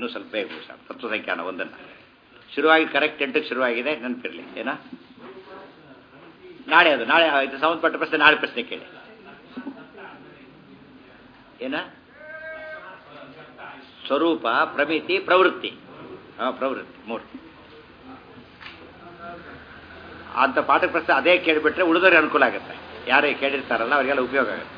ಇನ್ನೂ ಸ್ವಲ್ಪ ಬೇಗ ಮುಗಿಸೋಣ ತತ್ವ ಸಂಖ್ಯಾನ ಒಂದನ್ನು ಶುರುವಾಗಿ ಕರೆಕ್ಟ್ ಎಂಟಕ್ಕೆ ಶುರುವಾಗಿದೆ ನೆನಪಿರಲಿ ಏನಾ ನಾಳೆ ಅದು ನಾಳೆ ಇದು ಸಂಬಂಧಪಟ್ಟ ಪ್ರಶ್ನೆ ನಾಳೆ ಪ್ರಶ್ನೆ ಕೇಳಿ ಏನ ಸ್ವರೂಪ ಪ್ರಮಿತಿ ಪ್ರವೃತ್ತಿ ಹಾಂ ಪ್ರವೃತ್ತಿ ಮೂರು ಅಂತ ಪಾಠ ಪ್ರಶ್ನೆ ಅದೇ ಕೇಳಿಬಿಟ್ರೆ ಉಳಿದವ್ರಿಗೆ ಅನುಕೂಲ ಆಗುತ್ತೆ ಯಾರೇ ಕೇಳಿರ್ತಾರಲ್ಲ ಅವರಿಗೆಲ್ಲ ಉಪಯೋಗ ಆಗುತ್ತೆ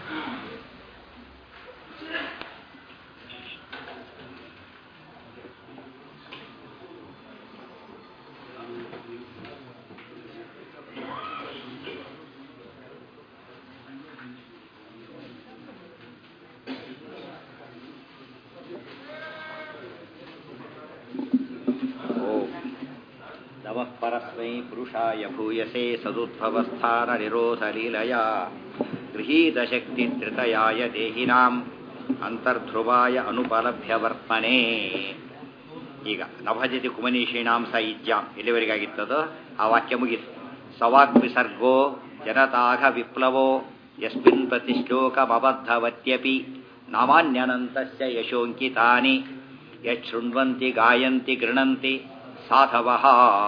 ಓಂ ನಮಃ ಪರಸ್ಮೈ ಪುರುಷಾಯ ಭೂಯಸೆ ಸದುದ್ಭवस्थಾನ ನಿರೋಧ ಲೀಲಯ ಗೃಹೀತಶಕ್ತಿ ತ್ರಿತಯಾಯ ದೇಹಿನಾಂ ಅಂತರ್ಧ್ರುವಾಯ ಅನುಪಲಭ್ಯ ವರ್ತನೆ ಈಗ ನಭಜತಿ ಕುಮನೀಷೀಣಾಂ ಸ ಇಜ್ಜಾಂ ಎಲ್ಲಿವರೆಗಾಗಿತ್ತದೋ ಆ ವಾಕ್ಯ ಮುಗಿತು ಸವಾಕ್ ವಿಸರ್ಗೋ ಜನತಾಘ ವಿಪ್ಲವೋ ಯಸ್ಮಿನ್ ಪ್ರತಿಶ್ಲೋಕಮಬದ್ಧವತ್ಯಪಿ ನಾಮಾನ್ಯನಂತಸ್ಯ ಯಶೋಂಕಿತಾನಿ ಯಶೃಣ್ವಂತಿ ಗಾಯಂತಿ ಗೃಣಂತಿ ಸಾಧವಃ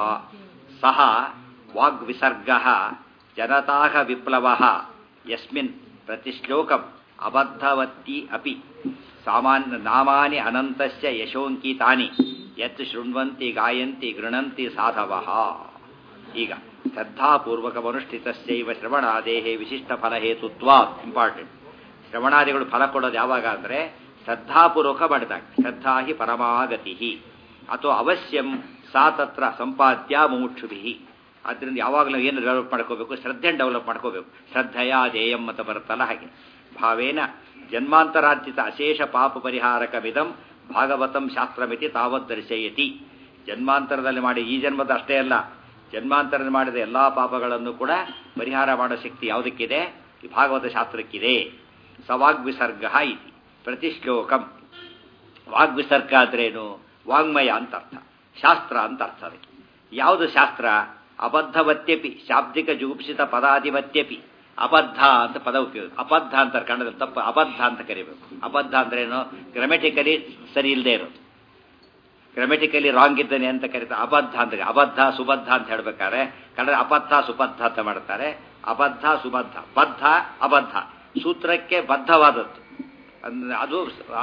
ಸಹ ವಾಗ್ವಿಸರ್ಗಃ ಜನತಾಘ ವಿಪ್ಲವಃ ಯಸ್ಮಿನ್ ಪ್ರತಿಶ್ಲೋಕಂ ಅಬದ್ಧವತ್ತಿ ಅಪಿ ಸಾಮಾನ್ಯ ನಾಮಾನಿ ಅನಂತಸ್ಯ ಯಶೋಂಕಿತಾನಿ ಯತ್ ಶೃಣ್ವಂತಿ ಗಾಯಂತಿ ಗೃಣಂತಿ ಸಾಧವಃ ಈಗ ಶ್ರದ್ಧಾಪೂರ್ವಕಮನುಷ್ಠಿತಸ್ಯೈವ ಶ್ರವಣಾದೇಹೇ ವಿಶಿಷ್ಟ ಫಲಹೇತುತ್ವ ಇಂಪಾರ್ಟೆಂಟ್ ಶ್ರವಣಾದಿಗಳು ಫಲ ಕೊಡೋದು ಯಾವಾಗ ಅಂದರೆ ಶ್ರದ್ಧಾಪೂರ್ವಕ ಮಾಡಿದಾಗ ಶ್ರದ್ಧಾ ಹಿ ಪರಮಾಗತಿ ಅಥವಾ ಅವಶ್ಯಂ ಸಾ ತತ್ರ ಸಂಪಾದ್ಯ ಮುಮುಕ್ಷುಭಿ ಆದ್ದರಿಂದ ಯಾವಾಗಲೂ ಏನು ಡೆವಲಪ್ ಮಾಡ್ಕೋಬೇಕು ಶ್ರದ್ಧೆಯನ್ನು ಡೆವಲಪ್ ಮಾಡ್ಕೋಬೇಕು ಶ್ರದ್ಧೆಯ ಧ್ಯೇಯಂ ಅಂತ ಬರುತ್ತಲ್ಲ ಹಾಗೆ ಭಾವೇನ ಜನ್ಮಾಂತರಾರ್ಜಿತ ಅಶೇಷ ಪಾಪ ಪರಿಹಾರಕಮಿದಂ ಭಾಗವತಂ ಶಾಸ್ತ್ರಮಿತಿ ತಾವತ್ ದರ್ಶಯತಿ ಜನ್ಮಾಂತರದಲ್ಲಿ ಮಾಡಿ ಈ ಜನ್ಮದ ಅಷ್ಟೇ ಅಲ್ಲ ಜನ್ಮಾಂತರದಲ್ಲಿ ಮಾಡಿದ ಎಲ್ಲ ಪಾಪಗಳನ್ನು ಕೂಡ ಪರಿಹಾರ ಮಾಡೋ ಶಕ್ತಿ ಯಾವುದಕ್ಕಿದೆ ಈ ಭಾಗವತ ಶಾಸ್ತ್ರಕ್ಕಿದೆ ಸವಾಗ್ವಿಸರ್ಗ ಇತಿ ಪ್ರತಿಶ್ಲೋಕಂ ವಾಗ್ವಿಸರ್ಗ ಆದ್ರೇನು ವಾಗ್ಮಯ ಅಂತ ಅರ್ಥ ಶಾಸ್ತ್ರ ಅಂತ ಅರ್ಥ ಅದಕ್ಕೆ ಯಾವುದು ಶಾಸ್ತ್ರ ಅಬದ್ಧವತ್ಯಪಿ ಶಾಬ್ದಿಕ ಜುಗುಪ್ಸಿತ ಪದಾಧಿಪತ್ಯಪಿ ಅಬದ್ಧ ಅಂತ ಪದ ಉಪಯೋಗ ಅಬದ್ಧ ಅಂತ ಕನ್ನಡದಲ್ಲಿ ತಪ್ಪು ಅಬದ್ಧ ಅಂತ ಕರಿಬೇಕು ಅಬದ್ಧ ಅಂದ್ರೇನು ಗ್ರಾಮೆಟಿಕಲಿ ಸರಿ ಇಲ್ಲದೆ ಇರೋದು ಗ್ರಾಮೆಟಿಕಲಿ ರಾಂಗ್ ಇದ್ದಾನೆ ಅಂತ ಕರೀತಾರೆ ಅಬದ್ಧ ಅಂತ ಅಬದ್ಧ ಸುಬದ್ಧ ಅಂತ ಹೇಳ್ಬೇಕಾದ್ರೆ ಕನ್ನಡ ಅಬದ್ಧ ಸುಬದ್ಧ ಅಂತ ಮಾಡ್ತಾರೆ ಅಬದ್ಧ ಸುಬದ್ಧ ಬದ್ಧ ಅಬದ್ಧ ಸೂತ್ರಕ್ಕೆ ಬದ್ಧವಾದದ್ದು ಅಂದ್ರೆ ಅದು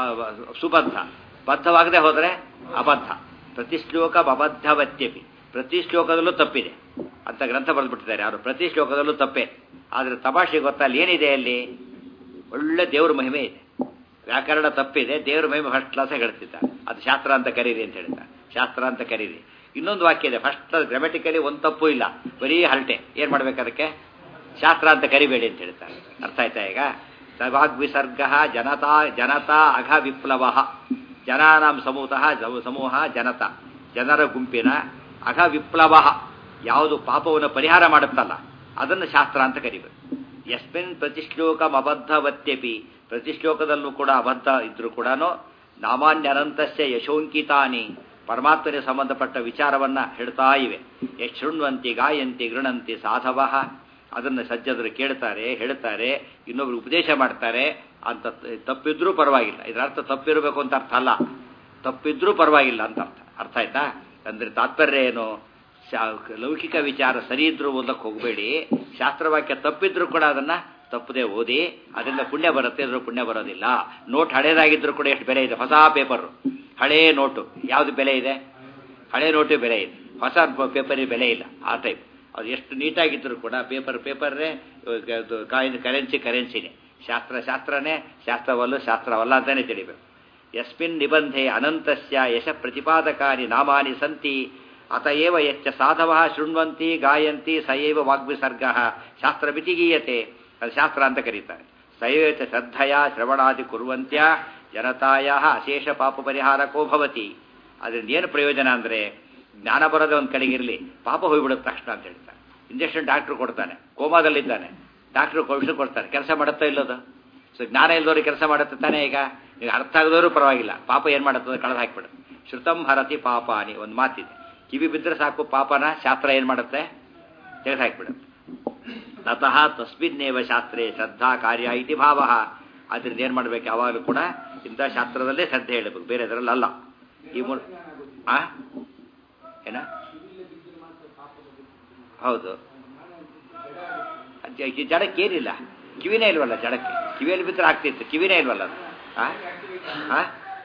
ಸುಬದ್ಧ ಬದ್ಧವಾಗದೆ ಹೋದರೆ ಅಬದ್ಧ ಪ್ರತಿ ಶ್ಲೋಕ ಅಬದ್ಧವತ್ಯಪಿ ಪ್ರತಿ ಶ್ಲೋಕದಲ್ಲೂ ತಪ್ಪಿದೆ ಅಂತ ಗ್ರಂಥ ಬರೆದ್ಬಿಟ್ಟಿದ್ದಾರೆ ಯಾರು ಪ್ರತಿ ಶ್ಲೋಕದಲ್ಲೂ ತಪ್ಪೇ ಆದರೆ ತಮಾಷೆ ಗೊತ್ತಾ ಅಲ್ಲಿ ಏನಿದೆ ಅಲ್ಲಿ ಒಳ್ಳೆ ದೇವ್ರ ಮಹಿಮೆ ಇದೆ ವ್ಯಾಕರಣ ತಪ್ಪಿದೆ ದೇವ್ರ ಮಹಿಮೆ ಫಸ್ಟ್ ಕ್ಲಾಸ್ ಹೇಳ್ತಿದ್ದಾರೆ ಅದು ಶಾಸ್ತ್ರ ಅಂತ ಕರೀರಿ ಅಂತ ಹೇಳ್ತಾರೆ ಶಾಸ್ತ್ರ ಅಂತ ಕರೀರಿ ಇನ್ನೊಂದು ವಾಕ್ಯ ಇದೆ ಫಸ್ಟ್ ಗ್ರಾಮೆಟಿಕಲಿ ಒಂದು ತಪ್ಪು ಇಲ್ಲ ಬರೀ ಹರಟೆ ಏನು ಮಾಡ್ಬೇಕು ಅದಕ್ಕೆ ಶಾಸ್ತ್ರ ಅಂತ ಕರಿಬೇಡಿ ಅಂತ ಹೇಳ್ತಾರೆ ಅರ್ಥ ಆಯ್ತಾ ಈಗ ಸವಾಗ್ವಿಸರ್ಗ ಜನತಾ ಜನತಾ ಅಘ ವಿಪ್ಲವ ಜನಾನಾಂ ಸಮೂಹ ಸಮೂಹ ಜನತಾ ಜನರ ಗುಂಪಿನ ಅಘ ವಿಪ್ಲವ ಯಾವುದು ಪಾಪವನ್ನು ಪರಿಹಾರ ಮಾಡುತ್ತಲ್ಲ ಅದನ್ನು ಶಾಸ್ತ್ರ ಅಂತ ಕರಿಬೇಕು ಯಸ್ಮಿನ್ ಪ್ರತಿಶ್ಲೋಕಂ ಅಬದ್ಧವತ್ಯಪಿ ಪ್ರತಿಶ್ಲೋಕದಲ್ಲೂ ಕೂಡ ಅಬದ್ಧ ಇದ್ರೂ ಕೂಡ ನಾಮಾನ್ಯನಂತಸ್ಯ ಯಶೋಂಕಿತಾನಿ ಪರಮಾತ್ಮನಿಗೆ ಸಂಬಂಧಪಟ್ಟ ವಿಚಾರವನ್ನ ಹೇಳ್ತಾ ಇವೆ ಯಶೃಣ್ವಂತಿ ಗಾಯಂತಿ ಗೃಣಂತಿ ಸಾಧವಃ ಅದನ್ನು ಸಜ್ಜದರು ಕೇಳ್ತಾರೆ ಹೇಳ್ತಾರೆ ಇನ್ನೊಬ್ರು ಉಪದೇಶ ಮಾಡ್ತಾರೆ ಅಂತ ತಪ್ಪಿದ್ರೂ ಪರವಾಗಿಲ್ಲ ಇದರ ಅರ್ಥ ತಪ್ಪಿರಬೇಕು ಅಂತ ಅರ್ಥ ಅಲ್ಲ ತಪ್ಪಿದ್ರೂ ಪರವಾಗಿಲ್ಲ ಅಂತ ಅರ್ಥ ಅರ್ಥ ಆಯ್ತಾ ಅಂದ್ರೆ ತಾತ್ಪರ್ಯ ಏನು ಲೌಕಿಕ ವಿಚಾರ ಸರಿ ಇದ್ರೂ ಓದಕ್ಕೆ ಹೋಗಬೇಡಿ ಶಾಸ್ತ್ರವಾಕ್ಯ ತಪ್ಪಿದ್ರೂ ಕೂಡ ಅದನ್ನ ತಪ್ಪದೆ ಓದಿ ಅದರಿಂದ ಪುಣ್ಯ ಬರುತ್ತೆ ಇದ್ರೂ ಪುಣ್ಯ ಬರೋದಿಲ್ಲ ನೋಟ್ ಹಳೇದಾಗಿದ್ರು ಕೂಡ ಎಷ್ಟು ಬೆಲೆ ಇದೆ ಹೊಸ ಪೇಪರ್ ಹಳೇ ನೋಟು ಯಾವ್ದು ಬೆಲೆ ಇದೆ ಹಳೆ ನೋಟು ಬೆಲೆ ಇದೆ ಹೊಸ ಪೇಪರಿಗೆ ಬೆಲೆ ಇಲ್ಲ ಆ ಟೈಪ್ ಅದು ಎಷ್ಟು ನೀಟಾಗಿದ್ರು ಕೂಡ ಪೇಪರ್ ಪೇಪರ್ನೇ ಕಾಯಿನ್ ಕರೆನ್ಸಿ ಕರೆನ್ಸಿನೇ ಶಾಸ್ತ್ರ ಶಾಸ್ತ್ರನೇ ಶಾಸ್ತ್ರವಲ್ಲ ಶಾಸ್ತ್ರವಲ್ಲ ಅಂತಾನೆ ತಿಳಿಬೇಕು ಯಸ್ಮಿನ್ ನಿಬಂಧೆ ಅನಂತಸ್ಯ ಯಶ ಪ್ರತಿಪಾದಕಾನಿ ನಾಮಾನಿ ಸಂತಿ ಅತಏವ ಯಚ್ಚ ಸಾಧವ ಶೃಣ್ವಂತಿ ಗಾಯಂತಿ ಸಯೇವ ವಾಗ್ವಿಸರ್ಗ ಶಾಸ್ತ್ರಮಿತಿ ಗೀಯತೆ ಅದು ಶಾಸ್ತ್ರ ಅಂತ ಕರೀತಾರೆ ಸಯೇವ ಶ್ರದ್ಧೆಯ ಶ್ರವಣಾದಿ ಕುರುವಂತ್ಯ ಜನತಾಯ ಅಶೇಷ ಪಾಪ ಪರಿಹಾರಕೋ ಭವತಿ ಅದರಿಂದ ಏನು ಪ್ರಯೋಜನ ಅಂದರೆ ಜ್ಞಾನ ಬರೋದೇ ಒಂದು ಕಡೆಗಿರಲಿ ಪಾಪ ಹೋಗ್ಬಿಡುತ್ತೆ ತಕ್ಷಣ ಅಂತ ಹೇಳ್ತಾರೆ ಇಂಜೆಕ್ಷನ್ ಡಾಕ್ಟ್ರು ಕೊಡ್ತಾನೆ ಕೋಮಾದಲ್ಲಿದ್ದಾನೆ ಡಾಕ್ಟ್ರು ಔಷಧ ಕೊಡ್ತಾರೆ ಕೆಲಸ ಮಾಡುತ್ತಾ ಇಲ್ಲದು ಸೊ ಜ್ಞಾನ ಇಲ್ಲದವ್ರಿಗೆ ಕೆಲಸ ಮಾಡುತ್ತೆ ತಾನೇ ಈಗ ಈಗ ಅರ್ಥ ಆಗದವರು ಪರವಾಗಿಲ್ಲ ಪಾಪ ಏನು ಮಾಡುತ್ತದೆ ಕಳೆದು ಹಾಕಿಬಿಡುತ್ತೆ ಶ್ರುತಂ ಹರತಿ ಪಾಪಾನಿ ಒಂದು ಮಾತಿದೆ ಕಿವಿ ಬಿದ್ದರೆ ಸಾಕು ಪಾಪನ ಶಾಸ್ತ್ರ ಏನು ಮಾಡುತ್ತೆ ತೆಗೆದು ಹಾಕಿಬಿಡುತ್ತೆ ತತಃ ತಸ್ಮಿನ್ನೇವ ಶಾಸ್ತ್ರೇ ಶ್ರದ್ಧಾ ಕಾರ್ಯ ಇತಿ ಭಾವ ಅದರಿಂದ ಏನು ಮಾಡಬೇಕು ಯಾವಾಗಲೂ ಕೂಡ ಇಂಥ ಶಾಸ್ತ್ರದಲ್ಲೇ ಶ್ರದ್ಧೆ ಹೇಳಬೇಕು ಬೇರೆ ಅದರಲ್ಲಲ್ಲ ಈ ಮೂರು ಆ ಏನ ಹೌದು ಅದ್- ಈ ಜಡಕ್ಕೆ ಏನಿಲ್ಲ ಕಿವಿನೇ ಇಲ್ವಲ್ಲ ಜಡಕ್ಕೆ ಕಿವಿಯಲ್ಲಿ ಬಿದ್ದರೆ ಆಗ್ತಿತ್ತು ಕಿವಿನೇ ಇಲ್ವಲ್ಲ ಅದು ಆ? ಆ?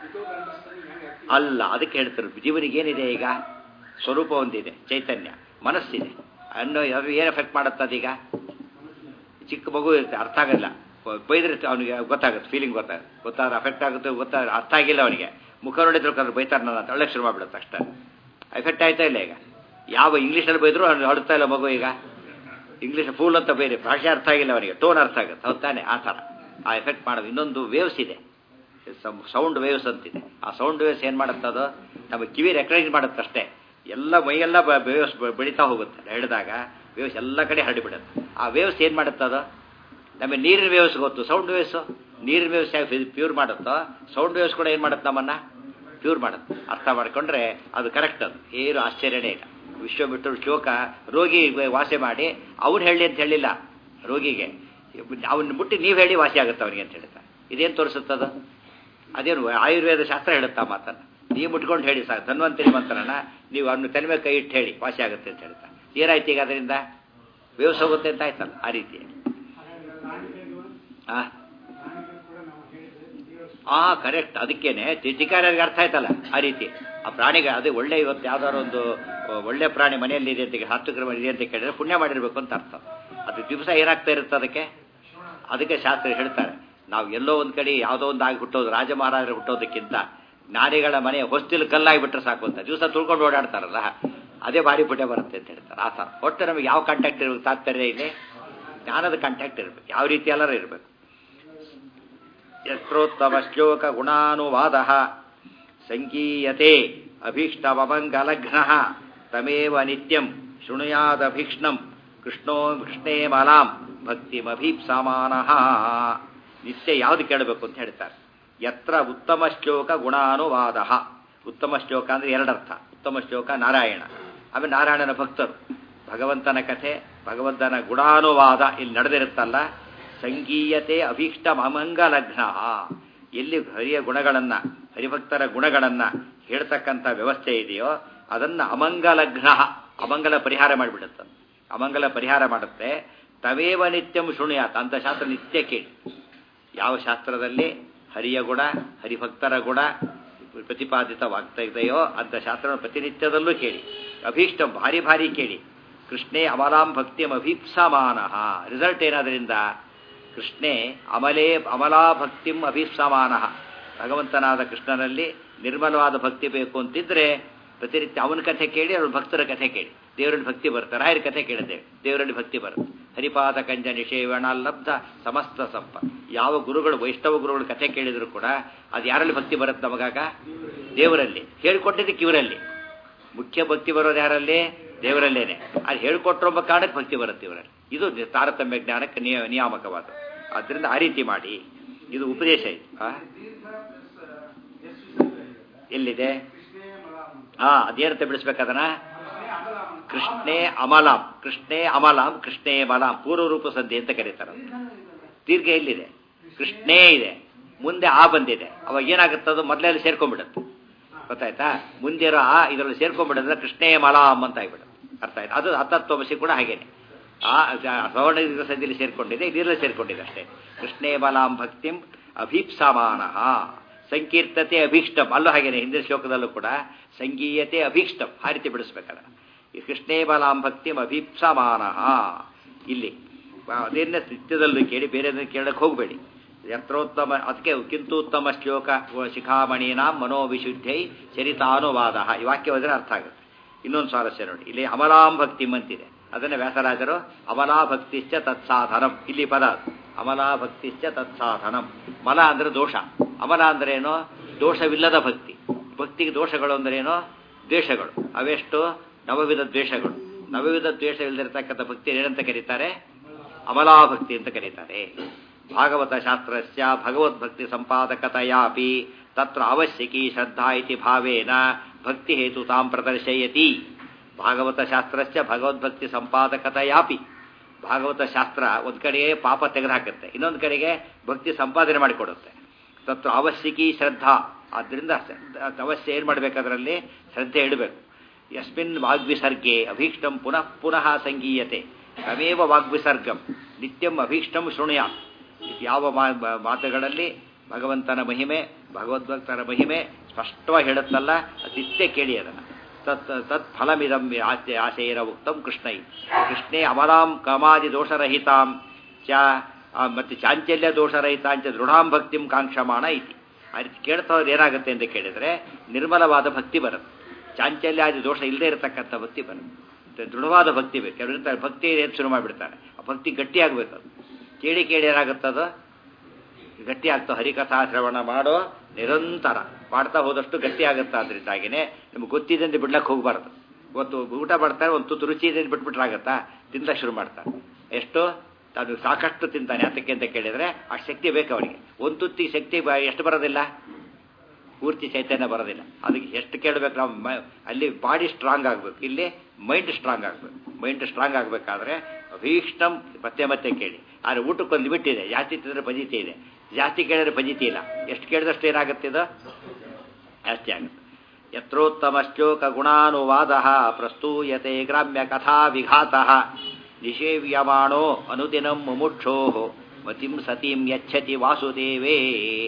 ಅಲ್ಲ ಅದಕ್ಕೆ ಹೇಳ್ತಾರೆ ಜೀವನಿಗೆ ಏನಿದೆ ಈಗ ಸ್ವರೂಪ ಒಂದಿದೆ ಚೈತನ್ಯ ಮನಸ್ಸಿದೆ ಅನ್ನೋ ಅದು ಏನು ಎಫೆಕ್ಟ್ ಮಾಡುತ್ತೆ ಅದೀಗ ಚಿಕ್ಕ ಮಗು ಇರುತ್ತೆ ಅರ್ಥ ಆಗಲ್ಲ ಬೈದ್ರೆ ಅವನಿಗೆ ಗೊತ್ತಾಗುತ್ತೆ ಫೀಲಿಂಗ್ ಗೊತ್ತಾಗುತ್ತೆ ಗೊತ್ತಾದ್ರೆ ಅಫೆಕ್ಟ್ ಆಗುತ್ತೆ ಗೊತ್ತಾದ್ರೆ ಅರ್ಥ ಆಗಿಲ್ಲ ಅವನಿಗೆ ಮುಖ ನೋಡಿ ತಿಳ್ಕೊಂಡ್ರೆ ಬೈತಾರೆ ನನ್ನ ಅಂತ ಒಳ್ಳೆ ಶುರು ಮಾಡಿಬಿಡುತ್ತೆ ಅಷ್ಟೇ ಎಫೆಕ್ಟ್ ಆಯ್ತಾ ಇಲ್ಲ ಈಗ ಯಾವ ಇಂಗ್ಲೀಷಲ್ಲಿ ಬೈದ್ರು ಅವ್ನು ಅಳುತ್ತಾ ಇಲ್ಲ ಮಗು ಈಗ ಇಂಗ್ಲೀಷ್ ಫೂಲ್ ಅಂತ ಬೇರೆ ಭಾಷೆ ಅರ್ಥ ಆಗಿಲ್ಲ ಅವನಿಗೆ ಟೋನ್ ಅರ್ಥ ಆಗುತ್ತೆ ಹೌದ್ ತಾನೆ ಆ ಥರ ಆ ಎಫೆಕ್ಟ್ ಮಾಡೋದು ಇನ್ನೊಂದು ವೇವ್ಸ್ ಇದೆ ಸೌಂಡ್ ವೇವ್ಸ್ ಅಂತಿದೆ ಆ ಸೌಂಡ್ ವೇವ್ಸ್ ಏನು ಮಾಡುತ್ತೆ ಅದು ನಮ್ಮ ಕಿವಿ ರೆಕಗ್ನೈಸ್ ಮಾಡುತ್ತೆ ಅಷ್ಟೇ ಎಲ್ಲ ಮೈಯೆಲ್ಲ ವೇವ್ಸ್ ಬೆಳೀತಾ ಹೋಗುತ್ತೆ ಹಿಡಿದಾಗ ವೇವ್ಸ್ ಎಲ್ಲ ಕಡೆ ಹರಡಿಬಿಡುತ್ತೆ ಆ ವೇವ್ಸ್ ಏನು ಮಾಡುತ್ತೆ ಅದು ನಮಗೆ ನೀರಿನ ವೇವ್ಸ್ ಗೊತ್ತು ಸೌಂಡ್ ವೇವ್ಸು ನೀರಿನ ವೇವ್ಸ್ ಯಾಕೆ ಪ್ಯೂರ್ ಮಾಡುತ್ತೋ ಸೌಂಡ್ ವೇವ್ಸ್ ಕೂಡ ಏನು ಮಾಡುತ್ತೆ ನಮ್ಮನ್ನ ಪ್ಯೂರ್ ಮಾಡುತ್ತೆ ಅರ್ಥ ಮಾಡ್ಕೊಂಡ್ರೆ ಅದು ಕರೆಕ್ಟ್ ಅದು ಏನು ಆಶ್ಚರ್ಯನೇ ಇಲ್ಲ ವಿಶ್ವಮಿಟ್ರು ಶ್ಲೋಕ ರೋಗಿ ವಾಸೆ ಮಾಡಿ ಅವ್ನು ಹೇಳಿ ಅಂತ ಹೇಳಿಲ್ಲ ರೋಗಿಗೆ ಅವನ್ನ ಮುಟ್ಟಿ ನೀವು ಹೇಳಿ ವಾಸಿ ಆಗುತ್ತೆ ಅವನಿಗೆ ಅಂತ ಹೇಳ್ತಾರೆ ಇದೇನು ತೋರಿಸುತ್ತದ ಅದೇನು ಆಯುರ್ವೇದ ಶಾಸ್ತ್ರ ಹೇಳುತ್ತಾ ಮಾತನ್ನ ನೀವು ಮುಟ್ಕೊಂಡು ಹೇಳಿ ಸರ್ ಧನ್ವಂತರಿ ಮಂತ್ರನ ನೀವು ಅವನು ತಲೆ ಮೇಲೆ ಕೈ ಇಟ್ಟು ಹೇಳಿ ವಾಸಿ ಆಗುತ್ತೆ ಅಂತ ಹೇಳ್ತಾರೆ ಏನಾಯ್ತು ಈಗ ಅದರಿಂದ ವ್ಯವಸ ಹೋಗುತ್ತೆ ಅಂತ ಆಯ್ತಲ್ಲ ಆ ರೀತಿ ಆ ಆ ಕರೆಕ್ಟ್ ಅದಕ್ಕೇನೆ ಚಿಕಾರಿಗೆ ಅರ್ಥ ಆಯ್ತಲ್ಲ ಆ ರೀತಿ ಆ ಪ್ರಾಣಿಗೆ ಅದೇ ಒಳ್ಳೆ ಇವತ್ತು ಯಾವ್ದಾದ್ರು ಒಂದು ಒಳ್ಳೆ ಪ್ರಾಣಿ ಮನೆಯಲ್ಲಿ ಇದೆ ಅಂತ ಹತ್ತು ಕ್ರಮ ಇದೆ ಅಂತ ಕೇಳಿದ್ರೆ ಪುಣ್ಯ ಮಾಡಿರ್ಬೇಕು ಅಂತ ಅರ್ಥ ಅದು ದಿವಸ ಏನಾಗ್ತಾ ಇರುತ್ತೆ ಅದಕ್ಕೆ ಅದಕ್ಕೆ ಶಾಸ್ತ್ರ ಹೇಳ್ತಾರೆ ನಾವು ಎಲ್ಲೋ ಒಂದು ಕಡೆ ಯಾವುದೋ ಒಂದು ಆಗಿ ಹುಟ್ಟೋದು ರಾಜ ಮಹಾರಾಜರು ಹುಟ್ಟೋದಕ್ಕಿಂತ ಜ್ಞಾನಿಗಳ ಮನೆ ಹೊಸ್ತಿಲ್ ಕಲ್ಲಾಗಿಬಿಟ್ರೆ ಸಾಕು ಅಂತ ದಿವಸ ತುಳ್ಕೊಂಡು ಓಡಾಡ್ತಾರಲ್ಲ ಅದೇ ಭಾರಿ ಪುಣ್ಯ ಬರುತ್ತೆ ಅಂತ ಹೇಳ್ತಾರೆ ಆ ಥರ ಒಟ್ಟು ನಮಗೆ ಯಾವ ಕಾಂಟ್ಯಾಕ್ಟ್ ಇರಬೇಕು ತಾತ್ಪರ್ಯ ಇದೆ ಜ್ಞಾನದ ಕಾಂಟ್ಯಾಕ್ಟ್ ಇರಬೇಕು ಯಾವ ರೀತಿ ಎಲ್ಲರೂ ಇರಬೇಕು ಯತ್ರೋತ್ತಮ ಶ್ಲೋಕ ಗುಣಾನುವಾದ ಸಂಗೀಯತೆ ಅಭೀಷ್ಟಮಂಗಲಘ್ನ ತಮೇವ ನಿತ್ಯಂ ಶೃಣುಯಾದಭೀಕ್ಷ್ಣಂ ಕೃಷ್ಣೋ ಕೃಷ್ಣೇ ಮಲಾಂ ಭಕ್ತಿಮಭೀಪ್ಸಮಾನ ನಿತ್ಯ ಯಾವುದು ಕೇಳಬೇಕು ಅಂತ ಹೇಳ್ತಾರೆ ಯತ್ರ ಉತ್ತಮ ಶ್ಲೋಕ ಗುಣಾನುವಾದ ಉತ್ತಮ ಶ್ಲೋಕ ಅಂದ್ರೆ ಎರಡರ್ಥ ಉತ್ತಮ ಶ್ಲೋಕ ನಾರಾಯಣ ಆಮೇಲೆ ನಾರಾಯಣನ ಭಕ್ತರು ಭಗವಂತನ ಕಥೆ ಭಗವಂತನ ಗುಣಾನುವಾದ ಇಲ್ಲಿ ನಡೆದಿರುತ್ತಲ್ಲ ಸಂಗೀಯತೆ ಅಭೀಷ್ಟ ಅಮಂಗಲಘ್ನ ಎಲ್ಲಿ ಹರಿಯ ಗುಣಗಳನ್ನ ಹರಿಭಕ್ತರ ಗುಣಗಳನ್ನ ಹೇಳ್ತಕ್ಕಂಥ ವ್ಯವಸ್ಥೆ ಇದೆಯೋ ಅದನ್ನ ಅಮಂಗಲಘ್ನ ಅಮಂಗಲ ಪರಿಹಾರ ಮಾಡಿಬಿಡುತ್ತೆ ಅಮಂಗಲ ಪರಿಹಾರ ಮಾಡುತ್ತೆ ತವೇವ ನಿತ್ಯಂ ಶೃಣುಯಾತ್ ಅಂತ ಶಾಸ್ತ್ರ ನಿತ್ಯ ಕೇಳಿ ಯಾವ ಶಾಸ್ತ್ರದಲ್ಲಿ ಹರಿಯ ಗುಣ ಹರಿಭಕ್ತರ ಗುಣ ಪ್ರತಿಪಾದಿತವಾಗ್ತಾ ಇದೆಯೋ ಅಂತ ಶಾಸ್ತ್ರವನ್ನು ಪ್ರತಿನಿತ್ಯದಲ್ಲೂ ಕೇಳಿ ಅಭೀಷ್ಟ ಭಾರಿ ಭಾರಿ ಕೇಳಿ ಕೃಷ್ಣೇ ಅಮಲಾಂ ಭಕ್ತಿಯಂ ಅಭೀಪ್ಸಮಾನ ರಿಸಲ್ಟ್ ಏನಾದ್ರಿಂದ ಕೃಷ್ಣೇ ಅಮಲೇ ಅಮಲಾ ಭಕ್ತಿಂ ಅಭೀಪ್ಸಮಾನ ಭಗವಂತನಾದ ಕೃಷ್ಣನಲ್ಲಿ ನಿರ್ಮಲವಾದ ಭಕ್ತಿ ಬೇಕು ಅಂತಿದ್ರೆ ಪ್ರತಿನಿತ್ಯ ಅವನ ಕಥೆ ಕೇಳಿ ಅವ್ರ ಭಕ್ತರ ಕಥೆ ಕೇಳಿ ದೇವರಲ್ಲಿ ಭಕ್ತಿ ಬರುತ್ತೆ ರಾಯರ ಕಥೆ ಕೇಳಿದ್ದೇವೆ ದೇವರಲ್ಲಿ ಭಕ್ತಿ ಬರುತ್ತೆ ಹರಿಪಾದ ಕಂಜ ನಿಷೇವಣ ಲಬ್ಧ ಸಮಸ್ತ ಸಂಪ ಯಾವ ಗುರುಗಳು ವೈಷ್ಣವ ಗುರುಗಳ ಕಥೆ ಕೇಳಿದ್ರು ಕೂಡ ಅದು ಯಾರಲ್ಲಿ ಭಕ್ತಿ ಬರುತ್ತೆ ನಮಗಾಗ ದೇವರಲ್ಲಿ ಹೇಳಿಕೊಟ್ಟಿದ್ದಕ್ಕೆ ಇವರಲ್ಲಿ ಮುಖ್ಯ ಭಕ್ತಿ ಬರೋದು ಯಾರಲ್ಲಿ ದೇವರಲ್ಲೇನೆ ಅದು ಹೇಳಿಕೊಟ್ಟಿರೋ ಕಾರಣಕ್ಕೆ ಭಕ್ತಿ ಬರುತ್ತೆ ಇವರಲ್ಲಿ ಇದು ತಾರತಮ್ಯ ಜ್ಞಾನಕ್ಕೆ ನಿಯ ನಿಯಾಮಕವಾದ ಆದ್ದರಿಂದ ಆ ರೀತಿ ಮಾಡಿ ಇದು ಉಪದೇಶ ಇದು ಆ? ಎಲ್ಲಿದೆ ಹಾ ಅದೇನಂತ ಬಿಡಿಸ್ಬೇಕದನ್ನ ಕೃಷ್ಣೇ ಅಮಲಾಂ ಕೃಷ್ಣೇ ಅಮಲಾಂ ಕೃಷ್ಣೇ ಮಲಾಂ ಪೂರ್ವ ರೂಪ ಸಂಧಿ ಅಂತ ಕರೀತಾರೆ ದೀರ್ಘ ಎಲ್ಲಿದೆ ಕೃಷ್ಣೇ ಇದೆ ಮುಂದೆ ಆ ಬಂದಿದೆ ಅವಾಗ ಏನಾಗುತ್ತದು ಮೊದಲೇ ಸೇರ್ಕೊಂಡ್ಬಿಡುತ್ತೆ ಗೊತ್ತಾಯ್ತಾ ಮುಂದೆ ಇರೋ ಆ ಇದರಲ್ಲಿ ಸೇರ್ಕೊಂಡ್ಬಿಡಿದ್ರೆ ಕೃಷ್ಣೇ ಮಲಾಂ ಅಂತ ಆಗ್ಬಿಡುತ್ತೆ ಅರ್ಥ ಆಯ್ತು ಅದು ಅತತ್ವಮಸಿ ಕೂಡ ಹಾಗೇನೆ ಆ ಸವರ್ಣ ಸಂಧಿಯಲ್ಲಿ ಸೇರ್ಕೊಂಡಿದೆ ಇದರಲ್ಲಿ ಸೇರ್ಕೊಂಡಿದೆ ಅಷ್ಟೇ ಕೃಷ್ಣೇ ಮಲಾಂ ಭಕ್ತಿಂ ಅಭೀಪ್ಸಮಾನ ಸಂಕೀರ್ತತೆ ಅಭೀಷ್ಟಂ ಅಲ್ಲೂ ಹಾಗೇನೆ ಹಿಂದಿನ ಶ್ಲೋಕದಲ್ಲೂ ಕೂಡ ಸಂಗೀಯತೆ ಅಭೀಷ್ಟಂ ಆ ರೀತಿ ಬಿಡಿಸ್ಬೇಕಾದ್ರೆ ಈ ಕೃಷ್ಣೇ ಬಲಾಂ ಭಕ್ತಿಂ ಅಭೀಪ್ಸಮಾನ ಇಲ್ಲಿ ಅದೇನ ನಿತ್ಯದಲ್ಲೂ ಕೇಳಿ ಬೇರೆ ಕೇಳಕ್ಕೆ ಹೋಗಬೇಡಿ ಯಂತ್ರೋತ್ತಮ ಅದಕ್ಕೆ ಕಿಂತು ಉತ್ತಮ ಶ್ಲೋಕ ಶಿಖಾಮಣೀನಾಂ ಮನೋವಿಶುದ್ಧೈ ಚರಿತಾನುವಾದ ಈ ವಾಕ್ಯ ಹೋದ್ರೆ ಅರ್ಥ ಆಗುತ್ತೆ ಇನ್ನೊಂದು ಸ್ವಾರಸ್ಯ ನೋಡಿ ಇಲ್ಲಿ ಅಮಲಾಂ ಭಕ್ತಿ ಅಂತಿದೆ ಅದನ್ನ ವ್ಯಾಸರಾಜರು ಅಮಲಾ ಭಕ್ತಿಶ್ಚ ತತ್ಸಾಧನಂ ಇಲ್ಲಿ ಪದ ಅದು. ಅಮಲಾ ಭಕ್ತಿಶ್ಚ ತತ್ಸಾಧನಂ ಮಲ ಅಂದ್ರೆ ದೋಷ ಅಮಲ ಅಂದ್ರೆ ಏನು ದೋಷವಿಲ್ಲದ ಭಕ್ತಿ ಭಕ್ತಿಗೆ ದೋಷಗಳು ಅಂದ್ರೇನು ದ್ವೇಷಗಳು ಅವೆಷ್ಟು ನವವಿಧ ದ್ವೇಷಗಳು ನವವಿಧ ದ್ವೇಷ ಇಲ್ಲದಿರತಕ್ಕಂಥ ಭಕ್ತಿ ಏನಂತ ಕರೀತಾರೆ ಅಮಲಾ ಭಕ್ತಿ ಅಂತ ಕರೀತಾರೆ ಭಾಗವತ ಶಾಸ್ತ್ರಸ್ಯ ಭಗವದ್ಭಕ್ತಿ ಸಂಪಾದಕತೆಯಾಪಿ ತತ್ರ ಅವಶ್ಯಕಿ ಶ್ರದ್ಧಾ ಇತಿ ಭಾವೇನ ಭಕ್ತಿ ಹೇತು ತಾಂ ಪ್ರದರ್ಶಯತಿ ಭಾಗವತ ಶಾಸ್ತ್ರಸ್ಯ ಭಗವದ್ಭಕ್ತಿ ಸಂಪಾದಕತೆಯಾಪಿ ಭಾಗವತ ಶಾಸ್ತ್ರ ಒಂದು ಕಡೆಗೆ ಪಾಪ ತೆಗೆದುಹಾಕುತ್ತೆ ಇನ್ನೊಂದು ಕಡೆಗೆ ಭಕ್ತಿ ಸಂಪಾದನೆ ಮಾಡಿಕೊಡುತ್ತೆ ತತ್ವ ಅವಶ್ಯಕಿ ಶ್ರದ್ಧಾ ಆದ್ದರಿಂದ ಸ- ಅವಶ್ಯ ಏನು ಮಾಡಬೇಕು ಅದರಲ್ಲಿ ಶ್ರದ್ಧೆ ಇಡಬೇಕು ಯಸ್ಮಿನ್ ವಾಗ್ವಿಸರ್ಗೆ ಅಭೀಷ್ಟಂ ಪುನಃ ಪುನಃ ಸಂಗೀಯತೆ ತಮೇವ ವಾಗ್ವಿಸರ್ಗಂ ನಿತ್ಯಂ ಅಭೀಷ್ಟಂ ಶೃಣುಯ ಯಾವ ಮಾ- ಮಾ- ಮಾತುಗಳಲ್ಲಿ ಭಗವಂತನ ಮಹಿಮೆ ಭಗವದ್ಭಕ್ತರ ಮಹಿಮೆ ಸ್ಪಷ್ಟವಾಗಿ ಹೇಳುತ್ತಲ್ಲ ಅದು ನಿತ್ಯ ಕೇಳಿ ಅದನ್ನು ತತ್ ತತ್ ಫಲಮಿದಂ ಆಸೆ ಆಶೇರ ಉಕ್ತಂ ಕೃಷ್ಣೈ ಕೃಷ್ಣೇ ಅಮಲಾಂ ಕಾಮಾದಿ ದೋಷರಹಿತಾಂ ಚ ಆ, ಮತ್ತೆ ಚಾಂಚಲ್ಯ ದೋಷರಹಿತಾಂಚ ದೃಢಾಂ ಭಕ್ತಿಂ ಕಾಂಕ್ಷಮಾಣ ಇತಿ ಆ ರೀತಿ ಕೇಳ್ತವ್ರು ಏನಾಗುತ್ತೆ ಅಂತ ಕೇಳಿದರೆ ನಿರ್ಮಲವಾದ ಭಕ್ತಿ ಬರುತ್ತೆ ಚಾಂಚಲ್ಯಾದಿ ದೋಷ ಇಲ್ಲದೆ ಇರತಕ್ಕಂಥ ಭಕ್ತಿ ಬರುತ್ತೆ ದೃಢವಾದ ಭಕ್ತಿ ಬೇಕು ಕೆಲವರು ಇರ್ತಾರೆ ಭಕ್ತಿ ಏನು ಶುರು ಮಾಡಿಬಿಡ್ತಾರೆ ಆ ಭಕ್ತಿ ಗಟ್ಟಿ ಆಗಬೇಕು ಅದು ಕೇಳಿ ಕೇಳಿ ಏನಾಗುತ್ತದು ಗಟ್ಟಿ ಆಗ್ತೋ ಹರಿಕಥಾ ಶ್ರವಣ ಮಾಡೋ ನಿರಂತರ ಮಾಡ್ತಾ ಹೋದಷ್ಟು ಗಟ್ಟಿ ಆಗುತ್ತೆ ಅದರಿಂದಾಗಿನೇ ನಿಮ್ಗೆ ಗೊತ್ತಿದೆ ಅಂತ ಬಿಡ್ಲಕ್ಕೆ ಹೋಗಬಾರ್ದು ಇವತ್ತು ಊಟ ಮಾಡ್ತಾರೆ ಒಂದು ತುತ್ತು ರುಚಿ ಇದೆ ಅಂತ ಬಿಟ್ಬಿಟ್ರಾಗತ್ತಾ ತಿಂದ ಶುರು ಮಾಡ್ತಾರೆ ಎಷ್ಟು ಅದು ಸಾಕಷ್ಟು ತಿಂತಾನೆ ಅದಕ್ಕೆ ಅಂತ ಕೇಳಿದರೆ ಆ ಶಕ್ತಿ ಬೇಕು ಅವನಿಗೆ ಒಂದು ತುತ್ತಿ ಶಕ್ತಿ ಬ- ಎಷ್ಟು ಬರೋದಿಲ್ಲ ಪೂರ್ತಿ ಚೈತನ್ಯ ಬರೋದಿಲ್ಲ ಅದಕ್ಕೆ ಎಷ್ಟು ಕೇಳಬೇಕು ನಾವು ಮ- ಅಲ್ಲಿ ಬಾಡಿ ಸ್ಟ್ರಾಂಗ್ ಆಗಬೇಕು ಇಲ್ಲಿ ಮೈಂಡ್ ಸ್ಟ್ರಾಂಗ್ ಆಗಬೇಕು ಮೈಂಡ್ ಸ್ಟ್ರಾಂಗ್ ಆಗಬೇಕಾದ್ರೆ ಅಭೀಷ್ಟಂ ಮತ್ತೆ ಮತ್ತೆ ಕೇಳಿ ಆದರೆ ಊಟಕ್ಕೊಂದು ಲಿಮಿಟ್ ಇದೆ ಜಾಸ್ತಿ ತಿಂದರೆ ಪಜಿತಿ ಇದೆ ಜಾಸ್ತಿ ಕೇಳಿದ್ರೆ ಪಜಿತಿ ಇಲ್ಲ ಎಷ್ಟು ಕೇಳಿದಷ್ಟು ಏನಾಗುತ್ತೆ ಇದು ಜಾಸ್ತಿ ಆಗುತ್ತೆ ಯತ್ರೋತ್ತಮಶ್ಚೋಕ ಗುಣಾನುವಾದ ಪ್ರಸ್ತೂಯತೆ ಗ್ರಾಮ್ಯ ಕಥಾ ವಿಘಾತ ನಿಷೇವ್ಯಮಾಣೋ ಅನುದಿನಂ ಮುಮುಕ್ಷೋ ಮತಿಂ ಸತೀಂ ಯಚ್ಛತಿ ವಾಸುದೇವೇ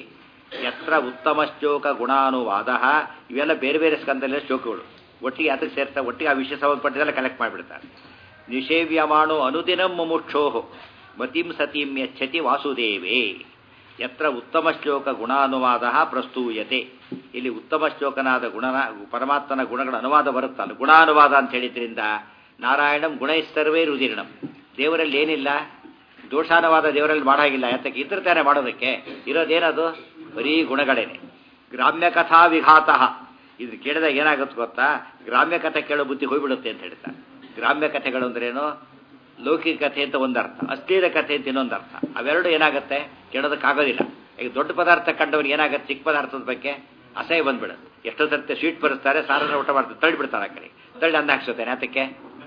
ಯತ್ರ ಉತ್ತಮಶ್ಚೋಕ ಗುಣಾನುವಾದ ಇವೆಲ್ಲ ಬೇರೆ ಬೇರೆ ಸ್ಕಂದಲ್ಲಿನ ಶ್ಲೋಕಗಳು ಒಟ್ಟಿಗೆ ಅದಕ್ಕೆ ಸೇರ್ತಾ ಒಟ್ಟಿಗೆ ಆ ವಿಷಯ ಸಂಬಂಧಪಟ್ಟಿದ್ದೆಲ್ಲ ಕಲೆಕ್ಟ್ ಮಾಡಿಬಿಡ್ತಾರೆ ನಿಷೇವ್ಯಮಾಣೋ ಅನುದಿನಂ ಮುಮುಕ್ಷೋ ಮತಿಂ ಸತೀಂ ಯಚ್ಛತಿ ವಾಸುದೇವೇ ಯತ್ರ ಉತ್ತಮ ಶ್ಲೋಕ ಗುಣಾನುವಾದ ಪ್ರಸ್ತೂಯತೆ ಇಲ್ಲಿ ಉತ್ತಮ ಶ್ಲೋಕನಾದ ಗುಣನ ಪರಮಾತ್ಮನ ಗುಣಗಳ ಅನುವಾದ ಬರುತ್ತಲ್ಲ ಗುಣಾನುವಾದ ಅಂತ ಹೇಳಿದ್ರಿಂದ ನಾರಾಯಣಂ ಗುಣೈಸ್ತರ್ವೇ ರುದಿರ್ಣಂ ದೇವರಲ್ಲಿ ಏನಿಲ್ಲ ದೋಷಾನುವಾದ ದೇವರಲ್ಲಿ ಮಾಡಾಗಿಲ್ಲ ಯಾತಕ್ಕೆ ಇದ್ರೆ ತಾನೇ ಮಾಡೋದಕ್ಕೆ ಇರೋದೇನದು ಬರೀ ಗುಣಗಳೇನೆ ಗ್ರಾಮ್ಯ ಕಥಾ ವಿಘಾತ ಇದು ಕೇಳಿದಾಗ ಏನಾಗುತ್ತೆ ಗೊತ್ತಾ ಗ್ರಾಮ್ಯ ಕಥೆ ಕೇಳೋ ಬುದ್ಧಿ ಹೋಗ್ಬಿಡುತ್ತೆ ಅಂತ ಹೇಳ್ತಾರೆ ಗ್ರಾಮ್ಯ ಕಥೆಗಳು ಅಂದ್ರೇನು ಲೌಕಿಕ ಕಥೆ ಅಂತ ಒಂದರ್ಥ ಅಶ್ಲೀಲ ಕಥೆ ಅಂತ ಇನ್ನೊಂದು ಅರ್ಥ ಅವೆರಡು ಏನಾಗುತ್ತೆ ಕೇಳೋದಕ್ಕಾಗೋದಿಲ್ಲ ಈಗ ದೊಡ್ಡ ಪದಾರ್ಥ ಕಂಡವ್ರಿಗೆ ಏನಾಗುತ್ತೆ ಚಿಕ್ಕ ಪದಾರ್ಥದ ಬಗ್ಗೆ ಅಸಹ್ಯ ಬಂದ್ಬಿಡುತ್ತೆ ಎಷ್ಟೋ ಸರ್ತಿ ಸ್ವೀಟ್ ಬರೆಸ್ತಾರೆ ಸಾರನ್ನ ಊಟ ಮಾಡ್ತಾರೆ ತಳ್ಳಿಬಿಡ್ತಾರೆ ಆ ಕಡೆ ತಳ್ಳಿ ಅಂದ ಹಾಕ್ಸೋತಾನೆ ಅದಕ್ಕೆ